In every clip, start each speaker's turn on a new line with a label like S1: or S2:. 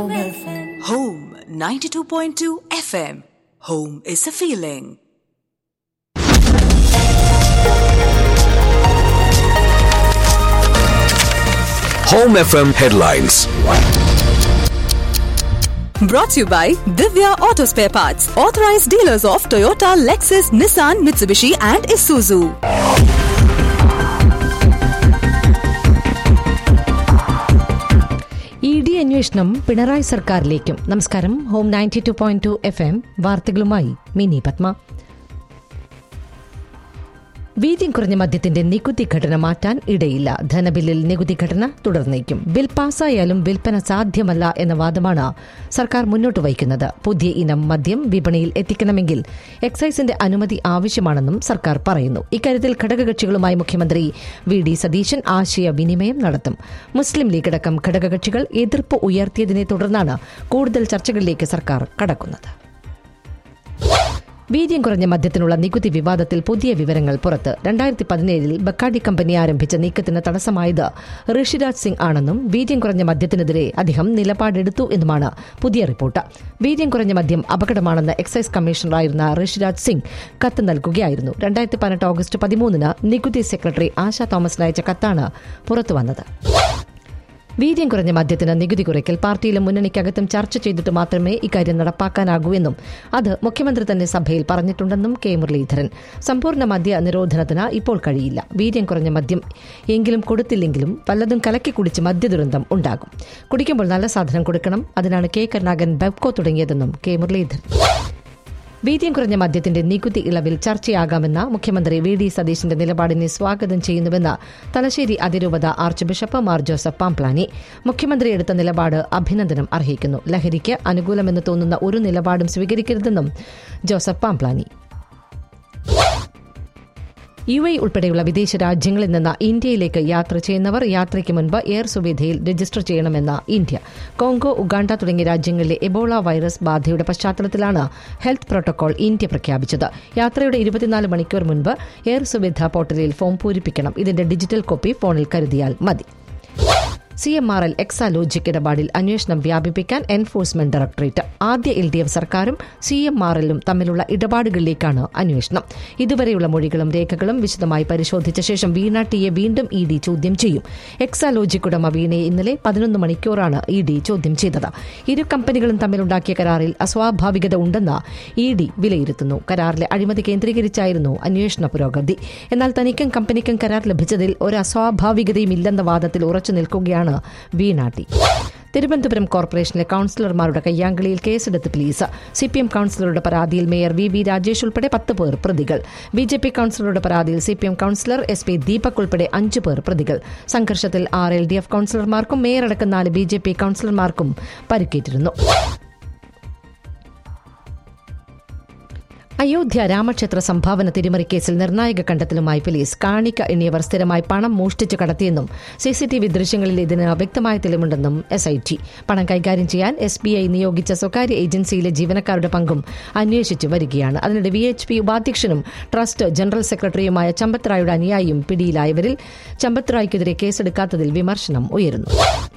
S1: Home 92.2 FM. Home is a feeling.
S2: Home FM headlines.
S1: Brought to you by Divya Auto Spare Parts, authorized dealers of Toyota, Lexus, Nissan, Mitsubishi, and Isuzu.
S3: E D അന്വേഷണം പിണറായി സർക്കാരിലേക്കും നമസ്കാരം home ninety two point two F M വാർത്തകളുമായി മിനി പത്മ വീര്യം കുറഞ്ഞ മദ്യത്തിന്റെ നികുതി ഘടന മാറ്റാൻ ഇടയില്ല ധനബില്ലിൽ നികുതി ഘടന തുടർന്നേക്കും ബിൽ പാസ്സായാലും വിൽപ്പന സാധ്യമല്ല എന്ന വാദമാണ് സർക്കാർ മുന്നോട്ട് വയ്ക്കുന്നത് പുതിയ ഇനം മദ്യം വിപണിയിൽ എത്തിക്കണമെങ്കിൽ എക്സൈസിന്റെ അനുമതി ആവശ്യമാണെന്നും സർക്കാർ പറയുന്നു ഇക്കാര്യത്തിൽ ഘടകകക്ഷികളുമായി മുഖ്യമന്ത്രി വി ഡി സതീശൻ ആശയവിനിമയം നടത്തും മുസ്ലിം ലീഗ് അടക്കം ഘടകകക്ഷികൾ എതിർപ്പ് ഉയർത്തിയതിനെ തുടർന്നാണ് കൂടുതൽ ചർച്ചകളിലേക്ക് സർക്കാർ കടക്കുന്നത് വീര്യം കുറഞ്ഞ മദ്യത്തിനുള്ള നികുതി വിവാദത്തിൽ പുതിയ വിവരങ്ങൾ പുറത്ത് രണ്ടായിരത്തി പതിനേഴിൽ ബക്കാഡി കമ്പനി ആരംഭിച്ച നീക്കത്തിന് തടസ്സമായത് ഋഷിരാജ് സിംഗ് ആണെന്നും വീര്യം കുറഞ്ഞ മദ്യത്തിനെതിരെ അദ്ദേഹം നിലപാടെടുത്തു എന്നുമാണ് പുതിയ റിപ്പോർട്ട് വീര്യം കുറഞ്ഞ മദ്യം അപകടമാണെന്ന് എക്സൈസ് കമ്മീഷണറായിരുന്ന ഋഷിരാജ് സിംഗ് കത്ത് നൽകുകയായിരുന്നു രണ്ടായിരത്തി പതിനെട്ട് ഓഗസ്റ്റ് പതിമൂന്നിന് നികുതി സെക്രട്ടറി ആശ തോമസിന് അയച്ച കത്താണ് പുറത്തുവന്നത് വീര്യം കുറഞ്ഞ മദ്യത്തിന് നികുതി കുറയ്ക്കൽ പാർട്ടിയിലും മുന്നണിക്കകത്തും ചർച്ച ചെയ്തിട്ട് മാത്രമേ ഇക്കാര്യം നടപ്പാക്കാനാകൂ എന്നും അത് മുഖ്യമന്ത്രി തന്നെ സഭയിൽ പറഞ്ഞിട്ടുണ്ടെന്നും കെ മുരളീധരൻ സമ്പൂർണ്ണ മദ്യ നിരോധനത്തിന് ഇപ്പോൾ കഴിയില്ല വീര്യം കുറഞ്ഞ മദ്യം എങ്കിലും കൊടുത്തില്ലെങ്കിലും പലതും കലക്കി കുടിച്ച് മദ്യദുരന്തം ഉണ്ടാകും കുടിക്കുമ്പോൾ നല്ല സാധനം കൊടുക്കണം അതിനാണ് കെ കരുണാകരൻ ബെബ്കോ തുടങ്ങിയതെന്നും കെ മുരളീധരൻ വീര്യം കുറഞ്ഞ മദ്യത്തിന്റെ നികുതി ഇളവിൽ ചർച്ചയാകാമെന്ന മുഖ്യമന്ത്രി വി ഡി സതീശന്റെ നിലപാടിനെ സ്വാഗതം ചെയ്യുന്നുവെന്ന് തലശ്ശേരി അതിരൂപത archbishop Mar Joseph Pamplany മുഖ്യമന്ത്രി എടുത്ത നിലപാട് അഭിനന്ദനം അർഹിക്കുന്നു ലഹരിക്ക് അനുകൂലമെന്ന് തോന്നുന്ന ഒരു നിലപാടും സ്വീകരിക്കരുതെന്നും ജോസഫ് പാംപ്ലാനി യു എ ഉൾപ്പെടെയുള്ള വിദേശ രാജ്യങ്ങളിൽ നിന്ന് ഇന്ത്യയിലേക്ക് യാത്ര ചെയ്യുന്നവർ യാത്രയ്ക്ക് മുൻപ് എയർ സുവിധയിൽ രജിസ്റ്റർ ചെയ്യണമെന്ന് ഇന്ത്യ കോങ്കോ ഉഗാണ്ട തുടങ്ങിയ രാജ്യങ്ങളിലെ എബോള വൈറസ് ബാധയുടെ പശ്ചാത്തലത്തിലാണ് ഹെൽത്ത് പ്രോട്ടോകോൾ ഇന്ത്യ പ്രഖ്യാപിച്ചത് യാത്രയുടെ ഇരുപത്തിനാല് മണിക്കൂർ മുൻപ് എയർ സുവിധ പോർട്ടലിൽ ഫോം പൂരിപ്പിക്കണം ഇതിന്റെ ഡിജിറ്റൽ കോപ്പി ഫോണിൽ കരുതിയാൽ മതി C M R L Exalogic ഇടപാടിൽ അന്വേഷണം വ്യാപിപ്പിക്കാൻ എൻഫോഴ്സ്മെന്റ് ഡയറക്ടറേറ്റ് ആദ്യ എൽ ഡി എഫ് സർക്കാരും സി എം ആർ എല്ലും തമ്മിലുള്ള ഇടപാടുകളിലേക്കാണ് അന്വേഷണം ഇതുവരെയുള്ള മൊഴികളും രേഖകളും വിശദമായി പരിശോധിച്ച ശേഷം വീണ ടിയെ വീണ്ടും ഇ ഡി ചോദ്യം ചെയ്യും എക്സാലോജിക് ഉടമ വീണയെ ഇന്നലെ പതിനൊന്ന് മണിക്കൂറാണ് ഇ ഡി ചോദ്യം ചെയ്തത് ഇരു കമ്പനികളും തമ്മിലുണ്ടാക്കിയ കരാറിൽ അസ്വാഭാവികത ഉണ്ടെന്ന് ഇ ഡി വിലയിരുത്തുന്നു കരാറിലെ അഴിമതി കേന്ദ്രീകരിച്ചായിരുന്നു അന്വേഷണ പുരോഗതി എന്നാൽ തനിക്കും കമ്പനിക്കും കരാർ ലഭിച്ചതിൽ ഒരു അസ്വാഭാവികതയും ഇല്ലെന്ന വാദത്തിൽ ഉറച്ചു നിൽക്കുകയാണ് വീണാട്ടി തിരുവനന്തപുരം കോർപ്പറേഷനിലെ കൌൺസിലർമാരുടെ കയ്യാങ്കളിയിൽ കേസെടുത്ത് പോലീസ് സി പി എം കൌൺസിലറുടെ പരാതിയിൽ മേയർ വി വി രാജേഷ് ഉൾപ്പെടെ പത്ത് പേർ പ്രതികൾ ബി ജെ പി കൌൺസിലറുടെ പരാതിയിൽ C P M councillor S P Deepak ഉൾപ്പെടെ അഞ്ചു പേർ പ്രതികൾ സംഘർഷത്തിൽ ആറ് എൽ ഡി എഫ് കൌൺസിലർമാർക്കും മേയർ അടക്കം നാല് ബി ജെ പി കൌൺസിലർമാർക്കും പരിക്കേറ്റിരുന്നു അയോധ്യ രാമക്ഷേത്ര സംഭാവന തിരിമറി കേസിൽ നിർണായക കണ്ടെത്തലുമായി പോലീസ് കാണിക്ക എന്നിവർ സ്ഥിരമായി പണം മോഷ്ടിച്ചു കടത്തിയെന്നും സിസിടിവി ദൃശ്യങ്ങളിൽ ഇതിന് വ്യക്തമായ തെളിവുണ്ടെന്നും എസ് ഐ ടി പണം കൈകാര്യം ചെയ്യാൻ എസ് ബി ഐ നിയോഗിച്ച സ്വകാര്യ ഏജൻസിയിലെ ജീവനക്കാരുടെ പങ്കും അന്വേഷിച്ചു വരികയാണ് അതിനിടെ വി എച്ച് പി ഉപാധ്യക്ഷനും ട്രസ്റ്റ് ജനറൽ സെക്രട്ടറിയുമായ ചമ്പത്രായുടെ അനുയായിയും പിടിയിലായവരിൽ ചമ്പത്രായ്ക്കെതിരെ കേസെടുക്കാത്തതിൽ വിമർശനം ഉയരുന്നു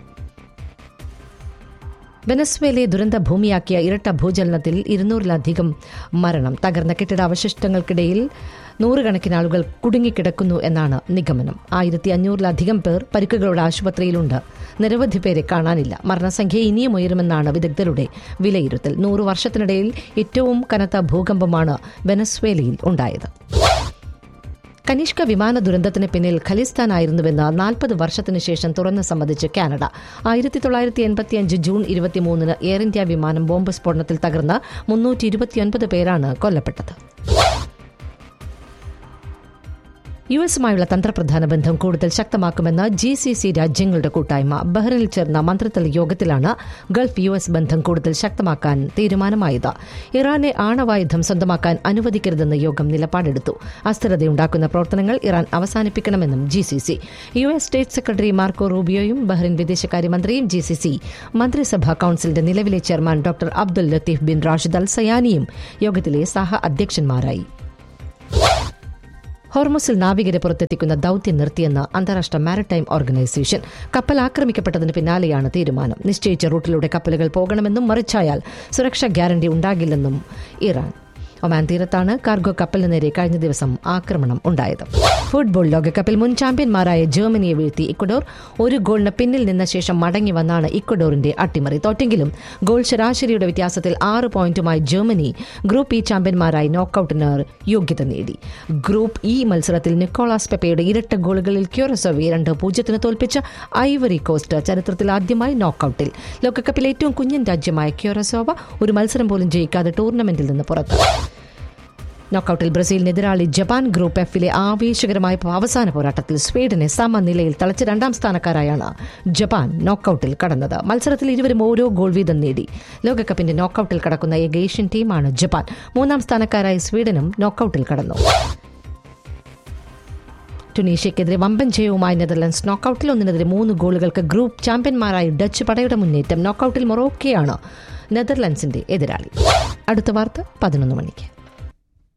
S3: വെനസ്വേലയെ ദുരന്ത ഭൂമിയാക്കിയ ഇരട്ട ഭൂചലനത്തിൽ ഇരുന്നൂറിലധികം മരണം തകർന്ന കെട്ടിട അവശിഷ്ടങ്ങൾക്കിടയിൽ നൂറുകണക്കിന് ആളുകൾ കുടുങ്ങിക്കിടക്കുന്നു എന്നാണ് നിഗമനം ആയിരത്തി അഞ്ഞൂറിലധികം പേർ പരിക്കുകളോടെ ആശുപത്രിയിലുണ്ട് നിരവധി പേരെ കാണാനില്ല മരണസംഖ്യ ഇനിയും ഉയരുമെന്നാണ് വിദഗ്ധരുടെ വിലയിരുത്തൽ നൂറു വർഷത്തിനിടയിൽ ഏറ്റവും കനത്ത ഭൂകമ്പമാണ് വെനസ്വേലയിൽ ഉണ്ടായത് കനിഷ്ക വിമാന ദുരന്തത്തിന് പിന്നിൽ ഖലിസ്ഥാനായിരുന്നുവെന്ന് നാൽപ്പത് വർഷത്തിനു ശേഷം തുറന്ന് സമ്മതിച്ച് കാനഡ ആയിരത്തി തൊള്ളായിരത്തി എൺപത്തിയഞ്ച് ജൂൺ ഇരുപത്തിമൂന്നിന് എയർ ഇന്ത്യ വിമാനം ബോംബ് സ്ഫോടനത്തിൽ തകർന്ന് മുന്നൂറ്റി ഇരുപത്തിയൊൻപത് പേരാണ് കൊല്ലപ്പെട്ടത് യു എസുമായുള്ള തന്ത്രപ്രധാന ബന്ധം കൂടുതൽ ശക്തമാക്കുമെന്ന് ജി സി സി രാജ്യങ്ങളുടെ കൂട്ടായ്മ ബഹ്റിനിൽ ചേർന്ന മന്ത്രിതല യോഗത്തിലാണ് ഗൾഫ് യു എസ് ബന്ധം കൂടുതൽ ശക്തമാക്കാൻ തീരുമാനമായത് ഇറാനെ ആണവായുധം സ്വന്തമാക്കാൻ അനുവദിക്കരുതെന്ന് യോഗം നിലപാടെടുത്തു അസ്ഥിരതയുണ്ടാക്കുന്ന പ്രവർത്തനങ്ങൾ ഇറാൻ അവസാനിപ്പിക്കണമെന്നും G C C U S state secretary Marco റൂബിയോയും ബഹ്റിൻ വിദേശകാര്യമന്ത്രിയും ജി സി സി മന്ത്രിസഭാ കൌൺസിലിന്റെ നിലവിലെ chairman doctor Abdul Latif bin Rashid al സയാനിയും യോഗത്തിലെ സഹ അധ്യക്ഷന്മാരായി ഹോർമസിൽ നാവികരെ പുറത്തെത്തിക്കുന്ന ദൌത്യം നിർത്തിയെന്ന് അന്താരാഷ്ട്ര മാരിടൈം ഓർഗനൈസേഷൻ കപ്പൽ ആക്രമിക്കപ്പെട്ടതിന് പിന്നാലെയാണ് തീരുമാനം നിശ്ചയിച്ച റൂട്ടിലൂടെ കപ്പലുകൾ പോകണമെന്നും മറിച്ചായാൽ സുരക്ഷാ ഗ്യാരണ്ടി ഉണ്ടാകില്ലെന്നും ഇറാൻ ഒമാൻ തീരത്താണ് കാർഗോ കപ്പലിന് നേരെ കഴിഞ്ഞ ദിവസം ആക്രമണം ഉണ്ടായത് ഫുട്ബോൾ ലോകകപ്പിൽ മുൻ ചാമ്പ്യന്മാരായ ജർമ്മനിയെ വീഴ്ത്തി ഇക്വഡോർ ഒരു ഗോളിന് പിന്നിൽ നിന്ന ശേഷം മടങ്ങി വന്നാണ് ഇക്വഡോറിന്റെ അട്ടിമറി തോറ്റെങ്കിലും ഗോൾ ശരാശരിയുടെ വ്യത്യാസത്തിൽ ആറ് പോയിന്റുമായി ജർമ്മനി ഗ്രൂപ്പ് ഇ ചാമ്പ്യന്മാരായി നോക്കൌട്ടിന് യോഗ്യത നേടി ഗ്രൂപ്പ് ഇ മത്സരത്തിൽ നിക്കോളാസ് പെപ്പയുടെ ഇരട്ട ഗോളുകളിൽ ക്യൂറസോവയെ രണ്ട് പൂജ്യത്തിന് തോൽപ്പിച്ച ഐവറി കോസ്റ്റ് ചരിത്രത്തിൽ ആദ്യമായി നോക്കൌട്ടിൽ ലോകകപ്പിൽ ഏറ്റവും കുഞ്ഞൻ രാജ്യമായ ക്യൂറസോവ ഒരു മത്സരം പോലും ജയിക്കാതെ ടൂർണമെന്റിൽ നിന്ന് പുറത്ത് നോക്കൌട്ടിൽ ബ്രസീലിന് എതിരാളി ജപ്പാൻ ഗ്രൂപ്പ് എഫിലെ ആവേശകരമായ അവസാന പോരാട്ടത്തിൽ സ്വീഡനെ സമനിലയിൽ തളച്ച് രണ്ടാം സ്ഥാനക്കാരായാണ് ജപ്പാൻ നോക്കൌട്ടിൽ കടന്നത് മത്സരത്തിൽ ഇരുവരും ഓരോ ഗോൾ വീതം നേടി ലോകകപ്പിന്റെ നോക്കൌട്ടിൽ കടക്കുന്ന ഏക ഏഷ്യൻ ടീമാണ് ജപ്പാൻ മൂന്നാം സ്ഥാനക്കാരായ സ്വീഡനും നോക്കൌട്ടിൽ കടന്നു ടുണീഷ്യക്കെതിരെ വമ്പൻ ജയവുമായി നെതർലൻഡ്സ് നോക്കൌട്ടിൽ ഒന്നിനെതിരെ മൂന്ന് ഗോളുകൾക്ക് ഗ്രൂപ്പ് ചാമ്പ്യന്മാരായ ഡച്ച് പടയുടെ മുന്നേറ്റം നോക്കൌട്ടിൽ മൊറോക്കയാണ് നെതർലൻഡ്സിന്റെ എതിരാളി അടുത്ത വാർത്ത പതിനൊന്ന് മണിക്ക്